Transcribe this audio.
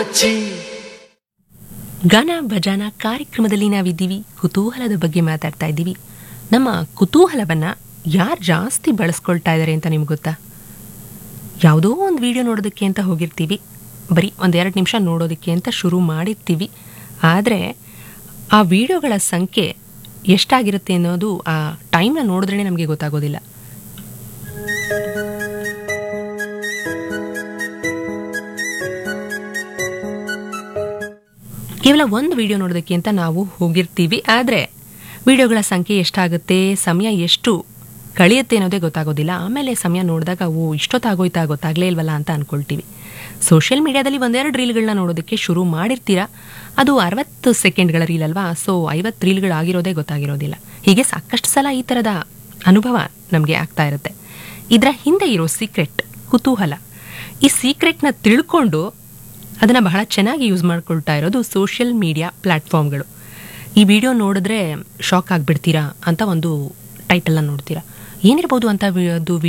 ಗಾನ ಭಜಾನ ಕಾರ್ಯಕ್ರಮದಲ್ಲಿ ನಾವಿದ್ದೀವಿ ಕುತೂಹಲದ ಬಗ್ಗೆ ಮಾತಾಡ್ತಾ ಇದ್ದೀವಿ ನಮ್ಮ ಕುತೂಹಲವನ್ನ ಯಾರು ಜಾಸ್ತಿ ಬಳಸ್ಕೊಳ್ತಾ ಇದ್ದಾರೆ ಅಂತ ನಿಮ್ಗೆ ಗೊತ್ತಾ ಯಾವುದೋ ಒಂದು ವಿಡಿಯೋ ನೋಡೋದಕ್ಕೆ ಅಂತ ಹೋಗಿರ್ತೀವಿ ಬರೀ ಒಂದೆರಡು ನಿಮಿಷ ನೋಡೋದಕ್ಕೆ ಅಂತ ಶುರು ಮಾಡಿರ್ತೀವಿ ಆದರೆ ಆ ವಿಡಿಯೋಗಳ ಸಂಖ್ಯೆ ಎಷ್ಟಾಗಿರುತ್ತೆ ಅನ್ನೋದು ಆ ಟೈಮ್ನ ನೋಡಿದ್ರೇ ನಮಗೆ ಗೊತ್ತಾಗೋದಿಲ್ಲ ಕೇವಲ ಒಂದು ವಿಡಿಯೋ ನೋಡೋದಕ್ಕೆ ಅಂತ ನಾವು ಹೋಗಿರ್ತೀವಿ ಆದರೆ ವಿಡಿಯೋಗಳ ಸಂಖ್ಯೆ ಎಷ್ಟಾಗುತ್ತೆ ಸಮಯ ಎಷ್ಟು ಕಳೆಯುತ್ತೆ ಅನ್ನೋದೇ ಗೊತ್ತಾಗೋದಿಲ್ಲ ಆಮೇಲೆ ಸಮಯ ನೋಡಿದಾಗ ಓ ಇಷ್ಟೊತ್ತಾಗೋಯ್ತಾ ಗೊತ್ತಾಗಲೇ ಇಲ್ವಲ್ಲ ಅಂತ ಅಂದ್ಕೊಳ್ತೀವಿ ಸೋಷಿಯಲ್ ಮೀಡಿಯಾದಲ್ಲಿ ಒಂದೆರಡು ರೀಲ್ಗಳನ್ನ ನೋಡೋದಕ್ಕೆ ಶುರು ಮಾಡಿರ್ತೀರಾ ಅದು ಅರವತ್ತು ಸೆಕೆಂಡ್ಗಳ ರೀಲ್ ಅಲ್ವಾ ಸೊ ಐವತ್ತು ರೀಲ್ಗಳಾಗಿರೋದೇ ಗೊತ್ತಾಗಿರೋದಿಲ್ಲ ಹೀಗೆ ಸಾಕಷ್ಟು ಸಲ ಈ ಥರದ ಅನುಭವ ನಮಗೆ ಆಗ್ತಾ ಇರುತ್ತೆ ಇದರ ಹಿಂದೆ ಇರೋ ಸೀಕ್ರೆಟ್ ಕುತೂಹಲ ಈ ಸೀಕ್ರೆಟ್ನ ತಿಳ್ಕೊಂಡು ಅದನ್ನು ಬಹಳ ಚೆನ್ನಾಗಿ ಯೂಸ್ ಮಾಡ್ಕೊಳ್ತಾ ಇರೋದು ಸೋಷಿಯಲ್ ಮೀಡಿಯಾ ಪ್ಲ್ಯಾಟ್ಫಾರ್ಮ್ಗಳು ಈ ವಿಡಿಯೋ ನೋಡಿದ್ರೆ ಶಾಕ್ ಆಗಿಬಿಡ್ತೀರಾ ಅಂತ ಒಂದು ಟೈಟಲ್ನ ನೋಡ್ತೀರಾ ಏನಿರ್ಬೋದು ಅಂತ ವಿ- ಅದು